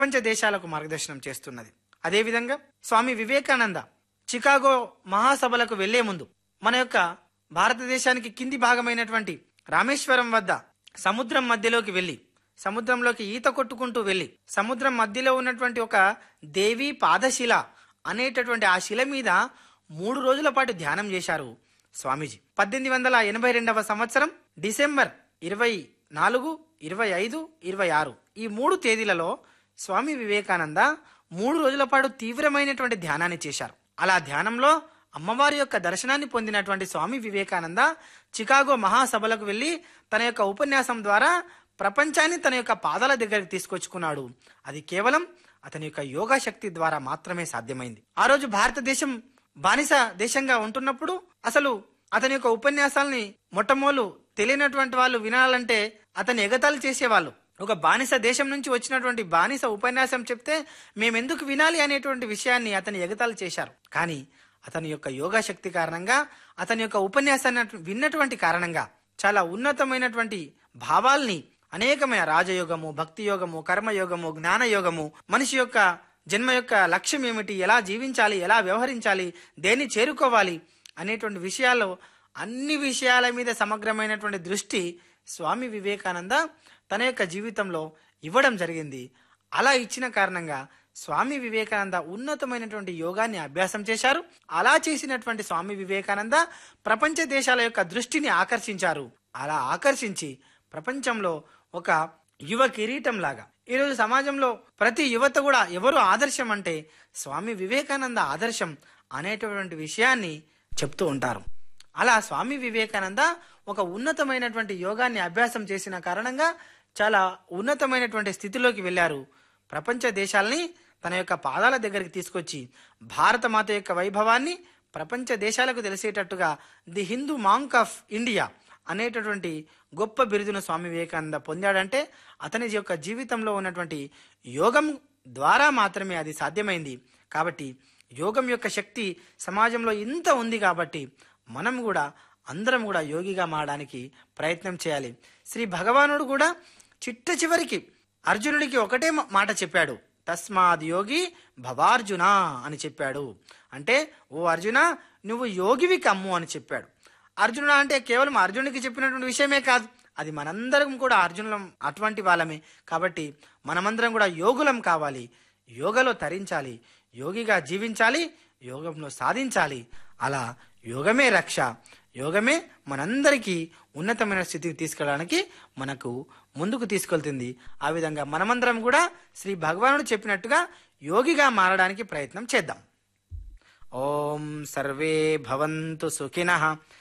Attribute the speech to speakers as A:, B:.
A: ప్రపంచ దేశాలకు మార్గదర్శనం చేస్తున్నది అదేవిధంగా స్వామి వివేకానంద చికాగో మహాసభలకు వెళ్లే ముందు మన యొక్క భారతదేశానికి కింది భాగమైనటువంటి రామేశ్వరం వద్ద సముద్రం మధ్యలోకి వెళ్లి సముద్రంలోకి ఈత కొట్టుకుంటూ వెళ్లి సముద్రం మధ్యలో ఉన్నటువంటి ఒక దేవి పాదశిల అనేటటువంటి ఆ శిల మీద మూడు రోజుల పాటు ధ్యానం చేశారు స్వామీజీ పద్దెనిమిది వందల ఎనభై రెండవ సంవత్సరం డిసెంబర్ ఇరవై నాలుగు ఇరవై ఐదు ఇరవై ఆరు ఈ మూడు తేదీలలో స్వామి వివేకానంద మూడు రోజుల పాటు తీవ్రమైనటువంటి ధ్యానాన్ని చేశారు అలా ధ్యానంలో అమ్మవారి యొక్క దర్శనాన్ని పొందినటువంటి స్వామి వివేకానంద చికాగో మహాసభలకు వెళ్లి తన యొక్క ఉపన్యాసం ద్వారా ప్రపంచాన్ని తన యొక్క పాదాల దగ్గరికి తీసుకొచ్చుకున్నాడు అది కేవలం అతని యొక్క యోగా శక్తి ద్వారా మాత్రమే సాధ్యమైంది ఆ రోజు భారతదేశం బానిస దేశంగా ఉంటున్నప్పుడు అసలు అతని యొక్క ఉపన్యాసాల్ని మొట్టమొదలు తెలియనటువంటి వాళ్ళు వినాలంటే అతన్ని ఎగతాళి చేసేవాళ్ళు ఒక బానిస దేశం నుంచి వచ్చినటువంటి బానిస ఉపన్యాసం చెప్తే మేమెందుకు వినాలి అనేటువంటి విషయాన్ని అతని ఎగతాళి చేశారు కానీ అతని యొక్క యోగా శక్తి కారణంగా అతని యొక్క ఉపన్యాసాన్ని విన్నటువంటి కారణంగా చాలా ఉన్నతమైనటువంటి భావాల్ని అనేకమైన రాజయోగము భక్తి యోగము కర్మయోగము జ్ఞానయోగము మనిషి యొక్క జన్మ యొక్క లక్ష్యం ఏమిటి ఎలా జీవించాలి ఎలా వ్యవహరించాలి దేన్ని చేరుకోవాలి అనేటువంటి విషయాల్లో అన్ని విషయాల మీద సమగ్రమైనటువంటి దృష్టి స్వామి వివేకానంద తన యొక్క జీవితంలో ఇవ్వడం జరిగింది అలా ఇచ్చిన కారణంగా స్వామి వివేకానంద ఉన్నతమైనటువంటి యోగాన్ని అభ్యాసం చేశారు అలా చేసినటువంటి స్వామి వివేకానంద ప్రపంచ దేశాల యొక్క దృష్టిని ఆకర్షించారు అలా ఆకర్షించి ప్రపంచంలో ఒక యువ కిరీటం లాగా ఈరోజు సమాజంలో ప్రతి యువత కూడా ఎవరు ఆదర్శం అంటే స్వామి వివేకానంద ఆదర్శం అనేటటువంటి విషయాన్ని చెప్తూ ఉంటారు అలా స్వామి వివేకానంద ఒక ఉన్నతమైనటువంటి యోగాన్ని అభ్యాసం చేసిన కారణంగా చాలా ఉన్నతమైనటువంటి స్థితిలోకి వెళ్ళారు ప్రపంచ దేశాలని తన యొక్క పాదాల దగ్గరికి తీసుకొచ్చి భారత మాత యొక్క వైభవాన్ని ప్రపంచ దేశాలకు తెలిసేటట్టుగా the Hindu monk of India అనేటటువంటి గొప్ప బిరుదును స్వామి వివేకానంద పొందాడంటే అతని యొక్క జీవితంలో ఉన్నటువంటి యోగం ద్వారా మాత్రమే అది సాధ్యమైంది కాబట్టి యోగం యొక్క శక్తి సమాజంలో ఇంత ఉంది కాబట్టి మనం కూడా అందరం కూడా యోగిగా మారడానికి ప్రయత్నం చేయాలి శ్రీ భగవానుడు కూడా చిట్ట చివరికి అర్జునుడికి ఒకటే మ- మాట చెప్పాడు తస్మాద్ యోగి భవార్జున అని చెప్పాడు అంటే ఓ అర్జున నువ్వు యోగివి కమ్ము అని చెప్పాడు అర్జునుడు అంటే కేవలం అర్జునుడికి చెప్పినటువంటి విషయమే కాదు అది మనందరం కూడా అర్జునులం అటువంటి వాళ్ళమే కాబట్టి మనమందరం కూడా యోగులం కావాలి యోగలో తరించాలి యోగిగా జీవించాలి యోగంలో సాధించాలి అలా యోగమే రక్ష యోగమే మనందరికీ ఉన్నతమైన స్థితికి తీసుకెళ్ళడానికి మనకు ముందుకు తీసుకెళ్తుంది ఆ విధంగా మనమందరం కూడా శ్రీ భగవానుడు చెప్పినట్టుగా యోగిగా మారడానికి ప్రయత్నం చేద్దాం ఓం సర్వే భవంతు సుఖినః